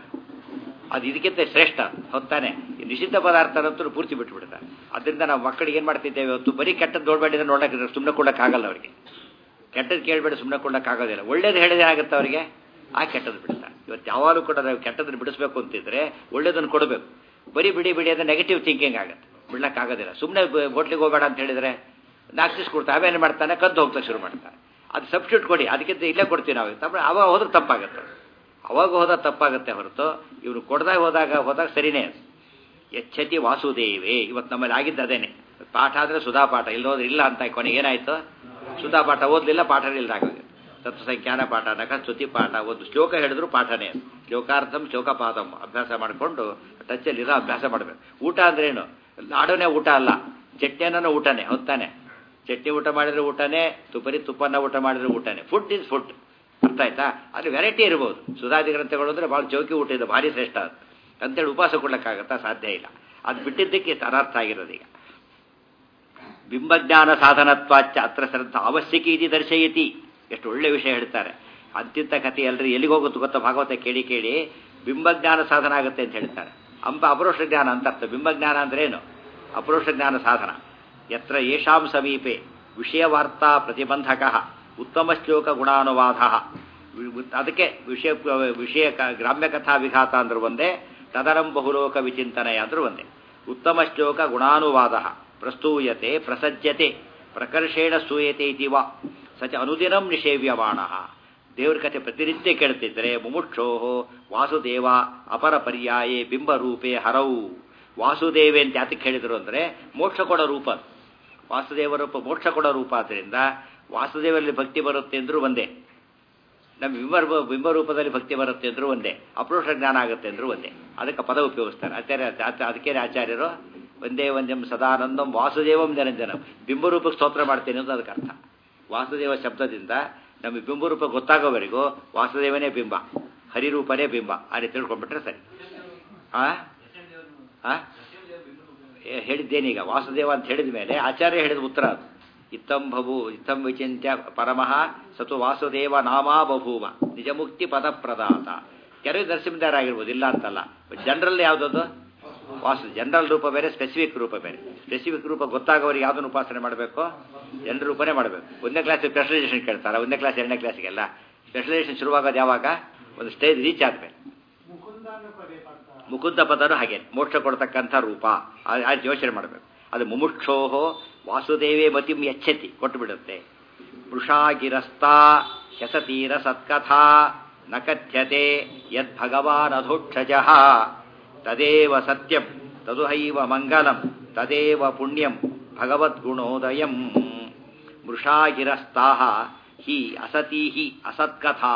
ಅದು ಇದಕ್ಕಿಂತ ಶ್ರೇಷ್ಠ ಹೊತ್ತಾನೆ ಈ ನಿಷಿದ್ಧ ಪದಾರ್ಥನಂತೂ ಪೂರ್ತಿ ಬಿಟ್ಬಿಡ್ತಾರೆ ಅದರಿಂದ ನಾವು ಮಕ್ಕಳಿಗೆ ಏನು ಮಾಡ್ತಿದ್ದೇವೆ ಇವತ್ತು ಬರೀ ಕೆಟ್ಟದ್ದು ನೋಡ್ಬೇಡಿದ್ರೆ ನೋಡಕ್ಕೆ ಸುಮ್ಮನೆ ಕೊಡೋಕ್ಕಾಗಲ್ಲ ಅವರಿಗೆ ಕೆಟ್ಟದ್ದು ಕೇಳಬೇಡಿ ಸುಮ್ಮನೆ ಕೊಡೋಕ್ಕಾಗೋದಿಲ್ಲ ಒಳ್ಳೇದು ಹೇಳಿದ್ರೆ ಏನಾಗುತ್ತೆ ಅವರಿಗೆ ಆ ಕೆಟ್ಟದ್ದು ಬಿಡ್ತಾರೆ ಇವತ್ತು ಯಾವಾಗಲೂ ಕೂಡ ನಾವು ಕೆಟ್ಟದನ್ನು ಬಿಡಿಸ್ಬೇಕು ಅಂತಿದ್ರೆ ಒಳ್ಳೇದನ್ನು ಕೊಡಬೇಕು ಬರೀ ಬಿಡಿ ಬಿಡಿ ಅಂದರೆ ನೆಗೆಟಿವ್ ಥಿಂಕಿಂಗ್ ಆಗುತ್ತೆ ಬಿಡ್ಲಕ್ಕಾಗೋದಿಲ್ಲ ಸುಮ್ಮನೆ ಹೋಟ್ಲಿಗೆ ಹೋಗಬೇಡ ಅಂತ ಹೇಳಿದ್ರೆ ನಾಲ್ಕು ದಿವಸ ಕೊಡ್ತಾರೆ ಆಮೇಲೆ ಮಾಡ್ತಾನೆ ಕದ್ದು ಹೋಗ್ತಾ ಶುರು ಮಾಡ್ತಾರೆ ಅದು ಸಬ್ಸ್ಟಿಟ್ಯೂಟ್ ಕೊಡಿ ಅದಕ್ಕಿಂತ ಇಲ್ಲೇ ಕೊಡ್ತೀವಿ ನಾವು ತಮ್ಮ ಅವಾಗ ಹೋದ್ರೆ ತಪ್ಪಾಗುತ್ತೆ ಅವಾಗ ಹೋದಾಗ ತಪ್ಪಾಗುತ್ತೆ ಹೊರತು ಇವರು ಕೊಡ್ದಾಗ ಹೋದಾಗ ಹೋದಾಗ ಸರಿನೇ ಅದು ಎಚ್ಚತಿ ವಾಸುದೇವೇ ಇವತ್ತು ನಮ್ಮಲ್ಲಿ ಆಗಿದ್ದು ಅದೇನೆ ಪಾಠ ಆದರೆ ಸುಧಾ ಪಾಠ ಇಲ್ಲೋದ್ರೆ ಇಲ್ಲ ಅಂತ ಕೊನೆಗೆ ಏನಾಯ್ತು ಸುಧಾ ಪಾಠ ಓದಲಿಲ್ಲ ಪಾಠ ಇಲ್ದಾಗೋದು ತತ್ವ ಸಂಖ್ಯಾನ ಪಾಠ ನಕ ಸ್ತುತಿ ಪಾಠ ಒಂದು ಶ್ಲೋಕ ಹೇಳಿದ್ರು ಪಾಠನೇ ಅದು ಶ್ಲೋಕಾರ್ಥಂ ಶ್ಲೋಕಪಾದಂ ಅಭ್ಯಾಸ ಮಾಡಿಕೊಂಡು ಟಚ್ಚಲ್ಲಿರೋ ಅಭ್ಯಾಸ ಮಾಡಬೇಕು ಊಟ ಅಂದ್ರೇನು ನಾಡೋನೇ ಊಟ ಅಲ್ಲ ಚಟ್ನಿನ ಊಟನೇ ಹೊತ್ತಾನೆ ಚಟ್ನಿ ಊಟ ಮಾಡಿದ್ರೆ ಊಟನೇ ತುಪ್ಪರಿ ತುಪ್ಪನ್ನ ಊಟ ಮಾಡಿದ್ರೆ ಊಟನೇ ಫುಡ್ ಇಸ್ ಫುಡ್ ಅರ್ಥ ಆಯ್ತಾ ಅಲ್ಲಿ ವೆರೈಟಿ ಇರ್ಬೋದು ಸುಧಾದಿ ಗ್ರಂಥಗಳು ಅಂದರೆ ಭಾಳ ಚೌಕಿ ಊಟ ಇದೆ ಭಾರಿ ಶ್ರೇಷ್ಠ ಅದು ಅಂತೇಳಿ ಉಪವಾಸ ಕೊಡ್ಲಿಕ್ಕಾಗತ್ತಾ ಸಾಧ್ಯ ಇಲ್ಲ ಅದು ಬಿಟ್ಟಿದ್ದಕ್ಕೆ ಅನರ್ಥ ಆಗಿರೋದು ಈಗ ಬಿಂಬಜ್ಞಾನ ಸಾಧನತ್ವಾಚ್ಚ ಅತ್ರ ಶ್ರದ್ಧ ಅವಶ್ಯಕ ಇತಿ ದರ್ಶಯತಿ ಎಷ್ಟು ಒಳ್ಳೆ ವಿಷಯ ಹೇಳ್ತಾರೆ ಅಂತಿಂತ ಕಥೆ ಅಲ್ರಿ ಎಲ್ಲಿಗೆ ಹೋಗುತ್ತೆ ಗೊತ್ತಾ ಭಾಗವತ ಕೇಳಿ ಕೇಳಿ ಬಿಂಬಜ್ಞಾನ ಸಾಧನ ಆಗುತ್ತೆ ಅಂತ ಹೇಳ್ತಾರೆ ಅಂಬ ಅಪರೋಷ ಜ್ಞಾನ ಅಂತ ಅರ್ಥ ಬಿಂಬಜ್ಞಾನ ಅಂದ್ರೇನು ಅಪರೋಷ ಜ್ಞಾನ ಸಾಧನ ಯತ್ರ ಯಶಾಂ ಸಮೀಪೆ ವಿಷಯವಾರ್ತಾ ಪ್ರತಿಬಂಧಕ ಉತ್ತಮ ಶ್ಲೋಕ ಗುಣಾನುವಾದ ಅದಕ್ಕೆ ವಿಷಯ ವಿಷಯ ಗ್ರಾಮ್ಯ ಕಥಾ ವಿಘಾತ ಅಂದ್ರೆ ಒಂದೇ ತದರಂ ಬಹುಲೋಕ ವಿಚಿಂತನೆಯ ಅಂದ್ರೆ ಒಂದೇ ಉತ್ತಮ ಶ್ಲೋಕ ಗುಣಾನುವಾದ ಪ್ರಸ್ತೂಯತೆ ಪ್ರಸಜ್ಯತೆ ಪ್ರಕರ್ಷೇಣ ಸ್ತೂಯತೆ ಇತಿ ವಾ ಸಚ ಅನುದಿನಂ ನಿಷೇವ್ಯಮಾಣ ದೇವ್ರ ಕಥೆ ಪ್ರತಿನಿತ್ಯ ಕೇಳ್ತಿದ್ರೆ ಮುಮುಕ್ಷೋ ವಾಸುದೇವ ಅಪರ ಪರ್ಯಾಯೇ ಬಿಂಬರೂಪೇ ಹರೌ ವಾಸುದೇವೆ ಅಂತ ಯಾತಕ್ಕೆ ಹೇಳಿದ್ರು ಅಂದರೆ ಮೋಕ್ಷ ಕೊಡೋ ರೂಪ ಅದು. ವಾಸುದೇವ ರೂಪ ಮೋಕ್ಷ ಕೊಡೋ ರೂಪ ಆದ್ದರಿಂದ ವಾಸುದೇವರಲ್ಲಿ ಭಕ್ತಿ ಬರುತ್ತೆ ಅಂದ್ರೂ ಒಂದೇ ನಮ್ಮ ಬಿಂಬ ಬಿಂಬ ರೂಪದಲ್ಲಿ ಭಕ್ತಿ ಬರುತ್ತೆ ಅಂದ್ರೂ ಒಂದೇ ಅಪರೋಷ ಜ್ಞಾನ ಆಗುತ್ತೆ ಅಂದ್ರೂ ಒಂದೇ ಅದಕ್ಕೆ ಪದ ಉಪಯೋಗಿಸ್ತಾರೆ ಆಚಾರ್ಯ ಆಚ- ಅದಕ್ಕೆ ಆಚಾರ್ಯರು ಒಂದೇ ಒಂದಂ ಸದಾನಂದಂ ವಾಸುದೇವಂ ನಿರಂಜನಂ ಬಿಂಬರೂಪಕ್ಕೆ ಸ್ತೋತ್ರ ಮಾಡ್ತೇನೆ ಅಂತ ಅದಕ್ಕೆ ಅರ್ಥ ವಾಸುದೇವ ಶಬ್ದದಿಂದ ನಮಗೆ ಬಿಂಬರೂಪ ಗೊತ್ತಾಗೋವರೆಗೂ ವಾಸುದೇವನೇ ಬಿಂಬ ಹರಿರೂಪನೇ ಬಿಂಬ ಆ ರೀತಿ ತಿಳ್ಕೊಂಡ್ಬಿಟ್ರೆ ಸರಿ ಆ ಆ? ಏ, ಹೇಳಿದ್ದೇನೀಗ ವಾಸುದೇವ ಅಂತ ಹೇಳಿದ ಮೇಲೆ ಆಚಾರ್ಯ ಹೇಳಿದ ಉತ್ತರ ಅದು ಇತ್ತಂ ಭವು ಇತ್ತಂ ವಿಚಿಂತ್ಯ ಪರಮಃ ಸತು ವಾಸುದೇವ ನಾಮಾ ಬಭೂವ ನಿಜ ಮುಕ್ತಿ ಪದ ಪ್ರದಾತ ಕೆಲವು ನರಸಿಂಹದಾರ ಆಗಿರ್ಬೋದು ಇಲ್ಲ ಅಂತಲ್ಲ ಜನರಲ್ ಯಾವುದದು ವಾಸು ಜನರಲ್ ರೂಪ ಬೇರೆ ಸ್ಪೆಸಿಫಿಕ್ ರೂಪ ಬೇರೆ ಸ್ಪೆಸಿಫಿಕ್ ರೂಪ ಗೊತ್ತಾಗೋರಿಗೆ ಯಾವುದನ್ನು ಉಪಾಸನೆ ಮಾಡಬೇಕು ಜನರ ರೂಪನೇ ಮಾಡಬೇಕು ಒಂದನೇ ಕ್ಲಾಸ್ ಸ್ಪೆಷಲೈಸೇಷನ್ ಕೇಳ್ತಾರೆ ಒಂದನೇ ಕ್ಲಾಸ್ ಎರಡನೇ ಕ್ಲಾಸಿಗೆಲ್ಲ ಸ್ಪೆಷಲೈಸೇಷನ್ ಶುರುವಾಗೋದು ಯಾವಾಗ ಒಂದು ಸ್ಟೇಜ್ ರೀಚ್ ಆದ್ಮೇಲೆ ಮುಕುಂದ ಪದನು ಹಾಗೆ ಮೋಕ್ಷ ಕೊಡ್ತಕ್ಕಂಥ ರೂಪ ಆ- ಆ ಯೋಚನೆ ಮಾಡಬೇಕು ಅದು ಮುಮುಕ್ಷೋಹೋ ವಾಸುದೇವೇ ಮತಿಂ ಯಚ್ಚತಿ ಕೊಟ್ಟು ಬಿಡುತ್ತೆ ವೃಷಾಗಿರಸ್ತಾ ಶಸತೀರ ಸತ್ಕಥಾ ನ ಕಥ್ಯತೆ ಯದ್ ಭಗವಾನ್ ಅಧೋಕ್ಷಜ ತದೇವ ಸತ್ಯಂ ತದುಹೈವ ಮಂಗಲಂ ತದೇವ ಪುಣ್ಯಂ ಭಗವದ್ಗುಣೋದಯಂ ವೃಷಾಗಿರಸ್ತಾ ಹಿ ಅಸತೀ ಅಸತ್ಕಥಾ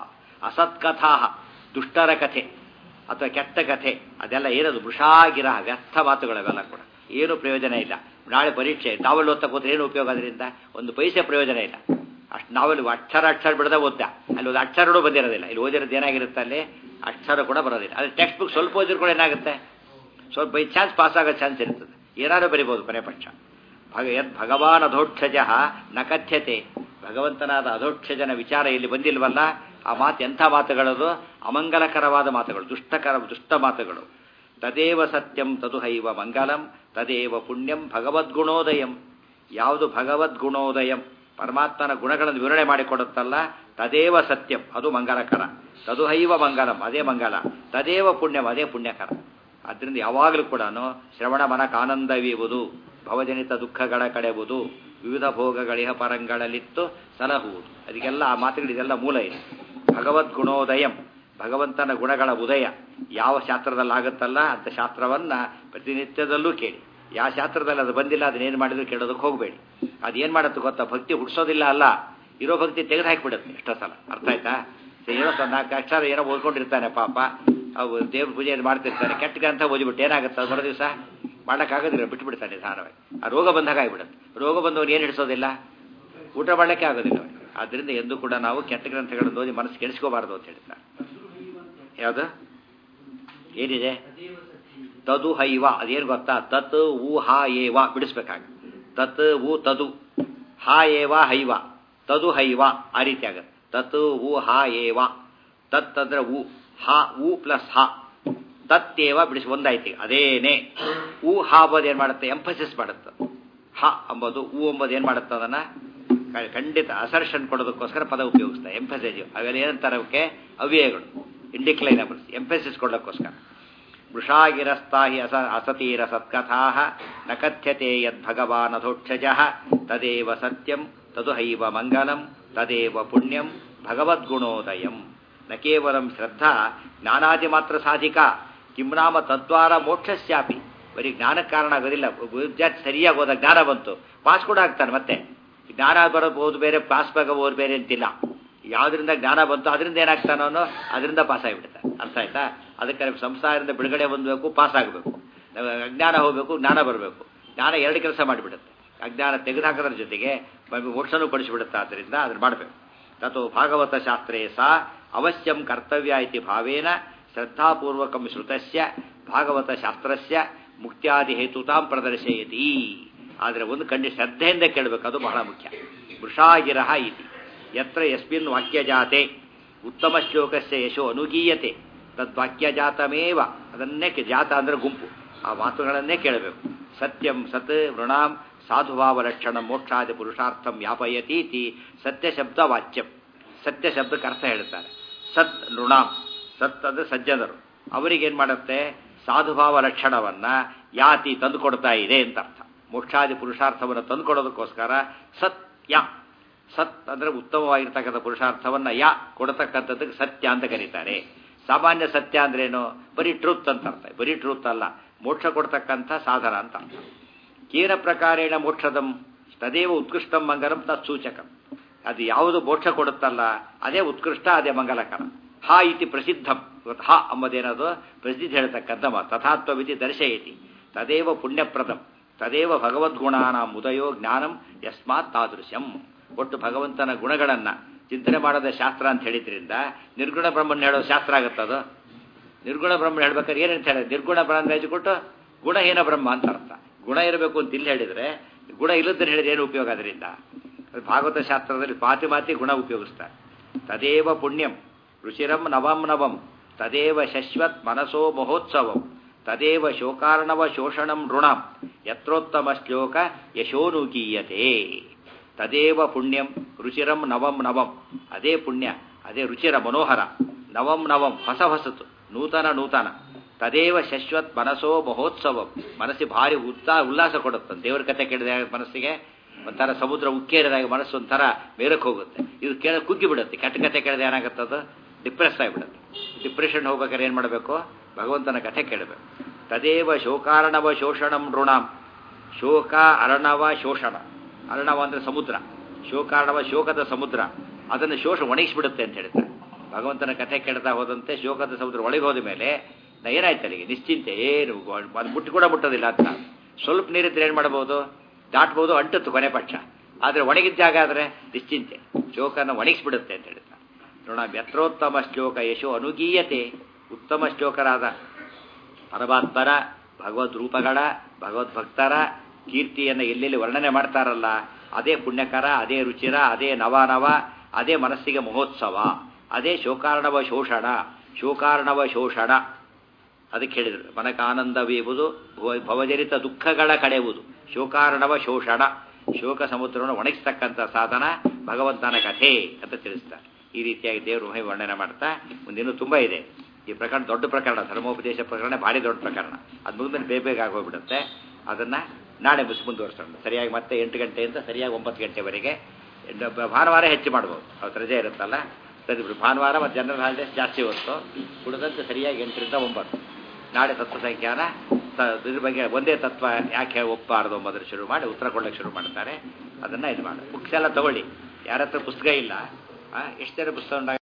ಅಸತ್ಕಥಾ ದುಷ್ಟರ ಕಥೆ ಅಥವಾ ಕೆಟ್ಟ ಕಥೆ ಅದೆಲ್ಲ ಏನದು ವೃಷಾಗಿರ ವ್ಯರ್ಥ ಮಾತುಗಳವೆಲ್ಲ ಕೂಡ ಏನು ಪ್ರಯೋಜನ ಇಲ್ಲ ನಾಳೆ ಪರೀಕ್ಷೆ ನಾವಲ್ಲಿ ಓದ್ತಾ ಕೂತ್ರೆ ಏನು ಉಪಯೋಗ ಅದರಿಂದ ಒಂದು ಪೈಸೆ ಪ್ರಯೋಜನ ಇಲ್ಲ ಅಷ್ಟು ನಾವಲ್ಲಿ ಅಕ್ಷರ ಅಕ್ಷರ ಬಿಡದ ಓದ್ದ ಅಲ್ಲಿ ಒಂದು ಅಕ್ಷರಗಳು ಬಂದಿರೋದಿಲ್ಲ ಇಲ್ಲಿ ಓದಿರೋದು ಏನಾಗಿರುತ್ತೆ ಅಲ್ಲಿ ಅಕ್ಷರ ಕೂಡ ಬರೋದಿಲ್ಲ ಅದು ಟೆಕ್ಸ್ಟ್ ಬುಕ್ ಸ್ವಲ್ಪ ಓದಿದ್ರು ಕೂಡ ಏನಾಗುತ್ತೆ ಸ್ವಲ್ಪ ಬೈ ಚಾನ್ಸ್ ಪಾಸ್ ಆಗೋ ಚಾನ್ಸ್ ಇರ್ತದೆ ಏನಾದ್ರು ಬರಿಬೋದು ಕೊನೆ ಪಕ್ಷ ಭಗ ಯದ್ ಭಗವಾನ್ ಅಧೋಕ್ಷಜ ನ ಕಥ್ಯತೆ ಭಗವಂತನಾದ ಅಧೋಕ್ಷಜನ ವಿಚಾರ ಇಲ್ಲಿ ಬಂದಿಲ್ವಲ್ಲ ಆ ಮಾತು ಎಂಥ ಮಾತುಗಳದು ಅಮಂಗಲಕರವಾದ ಮಾತುಗಳು ದುಷ್ಟಕರ ದುಷ್ಟ ಮಾತುಗಳು ತದೇವ ಸತ್ಯಂ ತದುಹೈವ ಮಂಗಲಂ ತದೇವ ಪುಣ್ಯಂ ಭಗವದ್ಗುಣೋದಯಂ ಯಾವುದು ಭಗವದ್ಗುಣೋದಯಂ ಪರಮಾತ್ಮನ ಗುಣಗಳನ್ನು ವಿವರಣೆ ಮಾಡಿಕೊಡುತ್ತಲ್ಲ ತದೇವ ಸತ್ಯಂ ಅದು ಮಂಗಲಕರ ತದುಹೈವ ಮಂಗಲಂ ಅದೇ ಮಂಗಲ ತದೇವ ಪುಣ್ಯಂ ಅದೇ ಪುಣ್ಯಕರ ಆದ್ದರಿಂದ ಯಾವಾಗಲೂ ಕೂಡ ಶ್ರವಣ ಮನಕ ಆನಂದವೀವುದು ಭವಜನಿತ ದುಃಖಗಳ ಕಡೆಯುವುದು ವಿವಿಧ ಭೋಗಗಳಿಹ ಪರಂಗಳಲ್ಲಿತ್ತು ಸಲಹುವುದು ಅದಕ್ಕೆಲ್ಲ ಆ ಮಾತುಗಳು ಇದೆಲ್ಲ ಮೂಲ ಇದೆ ಭಗವದ್ಗುಣೋದಯಂ ಭಗವಂತನ ಗುಣಗಳ ಉದಯ ಯಾವ ಶಾಸ್ತ್ರದಲ್ಲಿ ಆಗುತ್ತಲ್ಲ ಅಂತ ಶಾಸ್ತ್ರವನ್ನ ಪ್ರತಿನಿತ್ಯದಲ್ಲೂ ಕೇಳಿ ಯಾವ ಶಾಸ್ತ್ರದಲ್ಲಿ ಅದು ಬಂದಿಲ್ಲ ಅದನ್ನೇನು ಮಾಡಿದ್ರು ಕೇಳೋದಕ್ಕೆ ಹೋಗಬೇಡಿ ಅದೇನು ಮಾಡುತ್ತೆ ಗೊತ್ತಾ ಭಕ್ತಿ ಹುಡ್ಸೋದಿಲ್ಲ ಅಲ್ಲ ಇರೋ ಭಕ್ತಿ ತೆಗೆದು ಹಾಕಿಬಿಡುತ್ತೆ ಎಷ್ಟೋ ಸಲ ಅರ್ಥ ಆಯ್ತಾ ಏನೋ ಸ- ನಾಲ್ಕು ಅಕ್ಷರ ಏನೋ ಓದ್ಕೊಂಡಿರ್ತಾನೆ ಪಾಪ ಅವು ದೇವ್ರ ಪೂಜೆ ಮಾಡ್ತಿರ್ತಾನೆ ಕೆಟ್ಟ ಗ್ರಂಥ ಓದಿಬಿಟ್ಟು ಏನಾಗುತ್ತೆ ಅದು ಬರೋ ದಿವಸ ಮಾಡೋಕ್ಕಾಗೋದಿಲ್ಲ ಬಿಟ್ಬಿಡ್ತಾನೆ ನಿಧಾನವಾಗಿ ಆ ರೋಗ ಬಂದಾಗ ಆಗಿಬಿಡುತ್ತೆ ರೋಗ ಬಂದವನು ಏನು ಹಿಡಿಸೋದಿಲ್ಲ ಊಟ ಮಾಡಲಿಕ್ಕೆ ಆಗೋದಿಲ್ಲ ಅವನಿಗೆ ಆದ್ದರಿಂದ ಎಂದು ಕೂಡ ನಾವು ಕೆಟ್ಟ ಗ್ರಂಥಗಳನ್ನು ಓದಿ ಮನಸ್ಸು ಕೆಡಿಸ್ಕೋಬಾರ್ದು ಅಂತ ಹೇಳ್ತಾರೆ ಯಾವುದು ಏನಿದೆ ತದು ಹೈವ ಅದೇನು ಗೊತ್ತಾ ತತ್ ಊ ಹಾ ಏವ ಬಿಡಿಸ್ಬೇಕಾಗ ತತ್ ಊ ತದು ಹಾ ಏವ ಹೈವ ತದು ಹೈವ ಆ ರೀತಿ ಆಗುತ್ತೆ ತತ್ ಊ ಹಾ ಏವ ತತ್ ಅಂದ್ರೆ ಊ ಹಾ ಊ ಪ್ಲಸ್ ಹಾ ತತ್ತೇವ ಬಿಡಿಸಿ ಒಂದಾಯ್ತು ಈಗ. ಅದೇನೆ ಊ ಹಾ ಅಂಬೋದು ಏನು ಮಾಡುತ್ತೆ ಎಂಫಸಿಸ್ ಮಾಡುತ್ತೆ ಹ ಅಂಬೋದು ಊ ಅಂಬೋದು ಏನು ಮಾಡುತ್ತೆ ಅದನ್ನ ಕ- ಖಂಡಿತ ಅಸರ್ಷನ್ ಕೊಡೋದಕ್ಕೋಸ್ಕರ ಪದ ಉಪಯೋಗಿಸ್ತಾರೆ ಎಂಫಸೈಸ್ ಅವೆಲ್ಲ ಏನಂತಾರೆ ಅವಕ್ಕೆ ಅವ್ಯಯಗಳು ಇಂಡಿಕ್ಲೈನಬಲ್ಸ್ ಎಂಫಸಿಸ್ ಕೊಡೋಕ್ಕೋಸ್ಕರ ವೃಷಾಗಿರಸ್ತಾ ಹಿ ಅಸ ಅಸತೀರ ಸತ್ಕಥಾ ನ ಕಥ್ಯತೆ ಯದ್ ಭಗವಾನ್ ಅಧೋಕ್ಷಜ ತದೇವ ಸತ್ಯಂ ತದು ಹೈವ ಮಂಗಲಂ ತದೇವ ಪುಣ್ಯಂ ಭಗವದ್ಗುಣೋದಯಂ ನ ಕೇವಲಂ ಶ್ರದ್ಧಾ ಜ್ಞಾನಾದಿ ಮಾತ್ರ ಸಾಧಿಕ ಕಿಂ ನಾಮ ತದ್ವಾರ ಮೋಕ್ಷಸ್ಯಾಪಿ ಬರೀ ಜ್ಞಾನಕ್ಕೆ ಕಾರಣ ಆಗೋದಿಲ್ಲ ಒಬ್ಬ ವಿದ್ಯಾರ್ಥಿ ಸರಿಯಾಗಿ ಹೋದ ಜ್ಞಾನ ಬಂತು ಪಾಸ್ ಕೂಡ ಆಗ್ತಾನೆ ಮತ್ತೆ ಜ್ಞಾನ ಬರೋದು ಬೇರೆ ಪಾಸ್ ಆಗೋದು ಬೇರೆ ಅಂತಿಲ್ಲ ಯಾವ್ದ್ರಿಂದ ಜ್ಞಾನ ಬಂತು ಅದರಿಂದ ಏನಾಗ್ತಾನೋ ಅನ್ನೋ ಅದರಿಂದ ಪಾಸ್ ಆಗಿಬಿಡ್ತಾನೆ ಅರ್ಥ ಆಯ್ತಾ ಅದಕ್ಕೆ ನಮ್ಗೆ ಸಂಸಾರದಿಂದ ಬಿಡುಗಡೆ ಹೊಂದಬೇಕು ಪಾಸ್ ಆಗಬೇಕು ಅಜ್ಞಾನ ಹೋಗಬೇಕು ಜ್ಞಾನ ಬರಬೇಕು ಜ್ಞಾನ ಎರಡು ಕೆಲಸ ಮಾಡಿಬಿಡುತ್ತೆ ಅಜ್ಞಾನ ತೆಗೆದುಹಾಕೋದ್ರ ಜೊತೆಗೆ ನಮಗೆ ಮೋಕ್ಷನೂ ಪಡಿಸಿಬಿಡುತ್ತೆ ಆದ್ದರಿಂದ ಅದನ್ನು ಮಾಡಬೇಕು ತಥೋ ಭಾಗವತ ಶಾಸ್ತ್ರೇ ಸಾ ಅವಶ್ಯಂ ಕರ್ತವ್ಯ ಇತಿ ಭಾವೇನ ಶ್ರದ್ಧಾಪೂರ್ವಕಂ ಶ್ರುತಸ್ಯ ಭಾಗವತ ಶಾಸ್ತ್ರಸ್ಯ ಮುಕ್ತ್ಯಾದಿ ಹೇತುತಾಂ ಪ್ರದರ್ಶಯತಿ ಆದರೆ ಒಂದು ಕಂಡಿ ಶ್ರದ್ಧೆಯಿಂದ ಕೇಳಬೇಕು ಅದು ಬಹಳ ಮುಖ್ಯ ವೃಷಾಗಿರಹ ಇತಿ ಯತ್ರ ಯಸ್ಮಿನ್ ವಾಕ್ಯಜಾತೆ ಉತ್ತಮ ಶ್ಲೋಕಸ್ಯ ಯಶೋ ಅನುಗೀಯತೆ ತದ್ವಾಕ್ಯಜಾತಮೇವ ಅದನ್ನೇ ಕೆ- ಜಾತ ಅಂದ್ರೆ ಗುಂಪು ಆ ಮಾತುಗಳನ್ನೇ ಕೇಳಬೇಕು ಸತ್ಯಂ ಸತ್ ವೃಣಾಂ ಸಾಧುಭಾವ ಲಕ್ಷಣ ಮೋಕ್ಷಾದಿ ಪುರುಷಾರ್ಥಂ ವ್ಯಾಪಯತೀತಿ ಸತ್ಯ ಶಬ್ದ ವಾಚ್ಯಂ ಸತ್ಯ ಶಬ್ದಕ್ಕೆ ಅರ್ಥ ಹೇಳ್ತಾರೆ ಸತ್ ನೃಣಾಂ ಸತ್ ಅಂದ್ರೆ ಸಜ್ಜನರು ಅವರಿಗೇನ್ ಮಾಡುತ್ತೆ ಸಾಧುಭಾವ ಲಕ್ಷಣವನ್ನ ಯಾತಿ ತಂದುಕೊಡ್ತಾ ಇದೆ ಅಂತ ಅರ್ಥ ಮೋಕ್ಷಾದಿ ಪುರುಷಾರ್ಥವನ್ನು ತಂದುಕೊಡೋದಕ್ಕೋಸ್ಕರ ಸತ್ಯ ಸತ್ ಅಂದ್ರೆ ಉತ್ತಮವಾಗಿರ್ತಕ್ಕಂಥ ಪುರುಷಾರ್ಥವನ್ನ ಯಾ ಕೊಡತಕ್ಕಂಥದ್ದಕ್ಕೆ ಸತ್ಯ ಅಂತ ಕರೀತಾರೆ ಸಾಮಾನ್ಯ ಸತ್ಯ ಅಂದ್ರೇನು ಬರೀ ಟ್ರೂತ್ ಅಂತ ಅರ್ಥ ಬರೀ ಟ್ರೂತ್ ಅಲ್ಲ ಮೋಕ್ಷ ಕೊಡ್ತಕ್ಕಂಥ ಸಾಧನ ಅಂತ ಅರ್ಥ ಕೇನ ಪ್ರಕಾರೇಣ ಮೋಕ್ಷದಂ ತದೇವ ಉತ್ಕೃಷ್ಟಂ ಮಂಗಲಂ ತತ್ಸೂಚಕಂ ಅದು ಯಾವುದು ಮೋಕ್ಷ ಕೊಡುತ್ತಲ್ಲ ಅದೇ ಉತ್ಕೃಷ್ಟ ಅದೇ ಮಂಗಲಕರ ಹಾ ಇತಿ ಪ್ರಸಿದ್ಧಂ ಇವತ್ತು ಹಾ ಅಂಬುದೇನದು ಪ್ರಸಿದ್ಧಿ ಹೇಳ್ತಕ್ಕಂಥ ಮಾತು ತಥಾತ್ವವಿತಿ ದರ್ಶಯತಿ ತದೇವ ಪುಣ್ಯಪ್ರದಂ ತದೇವ ಭಗವದ್ಗುಣಾನಾಂ ಉದಯೋ ಜ್ಞಾನಂ ಯಸ್ಮಾತ್ ತಾದೃಶ್ಯಂ ಒಟ್ಟು ಭಗವಂತನ ಗುಣಗಳನ್ನ ಚಿಂತನೆ ಮಾಡೋದೇ ಶಾಸ್ತ್ರ ಅಂತ ಹೇಳಿದ್ರಿಂದ ನಿರ್ಗುಣ ಬ್ರಹ್ಮನ್ ಹೇಳೋ ಶಾಸ್ತ್ರ ಆಗುತ್ತದು ನಿರ್ಗುಣ ಬ್ರಹ್ಮ ಹೇಳ್ಬೇಕಾದ್ರೆ ಏನಂತ ಹೇಳಿದ್ರೆ ನಿರ್ಗುಣ ಬ್ರಹ್ಮ ಹೇಳ್ಕೊಟ್ಟು ಗುಣಹೀನ ಬ್ರಹ್ಮ ಅಂತ ಅರ್ಥ ಗುಣ ಇರಬೇಕು ಅಂತ ಇಲ್ಲಿ ಹೇಳಿದ್ರೆ ಗುಣ ಇಲ್ಲದನ್ನು ಹೇಳಿದ್ರೆ ಏನು ಉಪಯೋಗ ಅದರಿಂದ ಅದು ಭಾಗವತ ಶಾಸ್ತ್ರದಲ್ಲಿ ಮಾತಿ ಮಾತಿ ಗುಣ ಉಪಯೋಗಿಸ್ತಾರೆ ತದೇವ ಪುಣ್ಯಂ ರುಚಿರಂ ನವಂ ನವಂ ತದೇವ ಶಶ್ವತ್ ಮನಸೋ ಮಹೋತ್ಸವಂ ತದೇವ ಶೋಕಾರ್ಣವ ಶೋಷಣಂ ಋಣಂ ಯತ್ರೋತ್ತಮ ಶ್ಲೋಕ ಯಶೋನುಗೀಯತೆ ತದೇವ ಪುಣ್ಯಂ ರುಚಿರಂ ನವಂ ನವಂ ಅದೇ ಪುಣ್ಯ ಅದೇ ರುಚಿರ ಮನೋಹರ ನವಂ ನವಂ ಹೊಸ ಹೊಸತು ನೂತನ ನೂತನ ತದೇವ ಶಶ್ವತ್ ಮನಸೋ ಮಹೋತ್ಸವ ಮನಸ್ಸಿಗೆ ಭಾರಿ ಉತ್ಸಾಹ ಉಲ್ಲಾಸ ಕೊಡುತ್ತೆ ದೇವರ ಕಥೆ ಕೇಳಿದಾಗ ಮನಸ್ಸಿಗೆ ಒಂಥರ ಸಮುದ್ರ ಉಕ್ಕೇರಿದಾಗ ಮನಸ್ಸು ಒಂಥರ ಮೇಲಕ್ಕೆ ಹೋಗುತ್ತೆ ಇದು ಕೇಳ ಕುಗ್ಗಿ ಬಿಡುತ್ತೆ ಕೆಟ್ಟ ಕಥೆ ಕೇಳಿದ ಏನಾಗುತ್ತದು ಡಿಪ್ರೆಸ್ ಆಗಿಬಿಡುತ್ತೆ ಡಿಪ್ರೆಷನ್ ಹೋಗ್ಬೇಕಾದ್ರೆ ಏನು ಮಾಡಬೇಕು ಭಗವಂತನ ಕಥೆ ಕೇಳಬೇಕು ತದೇವ ಶೋಕಾರ್ಣವ ಶೋಷಣಂ ಋಣಂ ಶೋಕ ಅರ್ಣವ ಶೋಷಣ ಅರ್ಣವ ಅಂದರೆ ಸಮುದ್ರ ಶೋಕಾರ್ಣವ ಶೋಕದ ಸಮುದ್ರ ಅದನ್ನು ಶೋಷ ಒಣಗಿಸ್ಬಿಡುತ್ತೆ ಅಂತ ಹೇಳ್ತಾರೆ ಭಗವಂತನ ಕಥೆ ಕೇಳ್ತಾ ಹೋದಂತೆ ಶೋಕದ ಸಮುದ್ರ ಒಳಗೆ ಹೋದ ಮೇಲೆ ನಾ ಏನಾಯ್ತು ಅಲ್ಲಿಗೆ ನಿಶ್ಚಿಂತೆ ಏನು ಅದು ಮುಟ್ಟಿ ಕೂಡ ಮುಟ್ಟೋದಿಲ್ಲ ಅಂತ ಸ್ವಲ್ಪ ನೀರಿದ್ರೆ ಏನು ಮಾಡ್ಬೋದು ದಾಟ್ಬೋದು ಅಂಟುತ್ತು ಕೊನೆ ಪಕ್ಷ ಆದರೆ ಒಣಗಿದ ಜಾಗ ಆದರೆ ನಿಶ್ಚಿಂತೆ ಶೋಕನ ಒಣಗಿಸ್ಬಿಡುತ್ತೆ ಅಂತ ಹೇಳ್ತಾರೆ ನೋಡ ವ್ಯತ್ರೋತ್ತಮ ಶ್ಲೋಕ ಯಶೋ ಅನುಗೀಯತೆ ಉತ್ತಮ ಶ್ಲೋಕರಾದ ಪರಮಾತ್ಮರ ಭಗವದ್ ರೂಪಗಳ ಭಗವದ್ಭಕ್ತರ ಕೀರ್ತಿಯನ್ನು ಎಲ್ಲೆಲ್ಲಿ ವರ್ಣನೆ ಮಾಡ್ತಾರಲ್ಲ ಅದೇ ಪುಣ್ಯಕರ ಅದೇ ರುಚಿರ ಅದೇ ನವನವ ಅದೇ ಮನಸ್ಸಿಗೆ ಮಹೋತ್ಸವ ಅದೇ ಶೋಕಾರ್ಣವ ಶೋಷಣ ಶೋಕಾರ್ಣವ ಶೋಷಣ ಅದಕ್ಕೆ ಹೇಳಿದರು ಮನಕ ಆನಂದವೀವುದು ಭವಜರಿತ ದುಃಖಗಳ ಕಡೆಯುವುದು ಶೋಕಾರ್ಣವ ಶೋಷಣ ಶೋಕ ಸಮುದ್ರವನ್ನು ಒಣಗಿಸ್ತಕ್ಕಂಥ ಸಾಧನ ಭಗವಂತನ ಕಥೆ ಅಂತ ತಿಳಿಸ್ತಾರೆ ಈ ರೀತಿಯಾಗಿ ದೇವರು ಮಹಿ ವರ್ಣನೆ ಮಾಡ್ತಾ ಮುಂದಿನ್ನೂ ತುಂಬ ಇದೆ ಈ ಪ್ರಕರಣ ದೊಡ್ಡ ಪ್ರಕರಣ ಧರ್ಮೋಪದೇಶ ಪ್ರಕರಣ ಭಾರಿ ದೊಡ್ಡ ಪ್ರಕರಣ ಅದು ಮುಗಿದ್ಮೇಲೆ ಬೇಗ ಬೇಗ ಆಗೋಗ್ಬಿಡುತ್ತೆ ಅದನ್ನು ನಾಳೆ ಮುಸ್ ಮುಂದುವರ್ಸೋಣ ಸರಿಯಾಗಿ ಮತ್ತೆ ಎಂಟು ಗಂಟೆಯಿಂದ ಸರಿಯಾಗಿ ಒಂಬತ್ತು ಗಂಟೆವರೆಗೆ ಭಾನುವಾರ ಹೆಚ್ಚು ಮಾಡ್ಬೋದು ಅವತ್ತು ರಜೆ ಇರುತ್ತಲ್ಲ ಸರಿ ಬಿಡು ಭಾನುವಾರ ಮತ್ತು ಜನರಲ್ ಹಾಲಿಡೇಸ್ ಜಾಸ್ತಿ ಹೊತ್ತು ಉಳಿದಂತೆ ಸರಿಯಾಗಿ ಎಂಟರಿಂದ ಒಂಬತ್ತು ನಾಳೆ ತತ್ವ ಸಂಖ್ಯಾನ ಇದ್ರ ಬಗ್ಗೆ ಒಂದೇ ತತ್ವ ಯಾಕೆ ಒಪ್ಪಬಾರ್ದು ಎಂಬುದನ್ನು ಶುರು ಮಾಡಿ ಉತ್ತರ ಕೊಡೋಕ್ಕೆ ಶುರು ಮಾಡ್ತಾರೆ ಅದನ್ನು ಇದು ಮಾಡಿ ಬುಕ್ಸ್ ಎಲ್ಲ ತಗೊಳ್ಳಿ ಯಾರ ಹತ್ರ ಪುಸ್ತಕ ಇಲ್ಲ ಎಷ್ಟು ಜನ ಪುಸ್ತಕ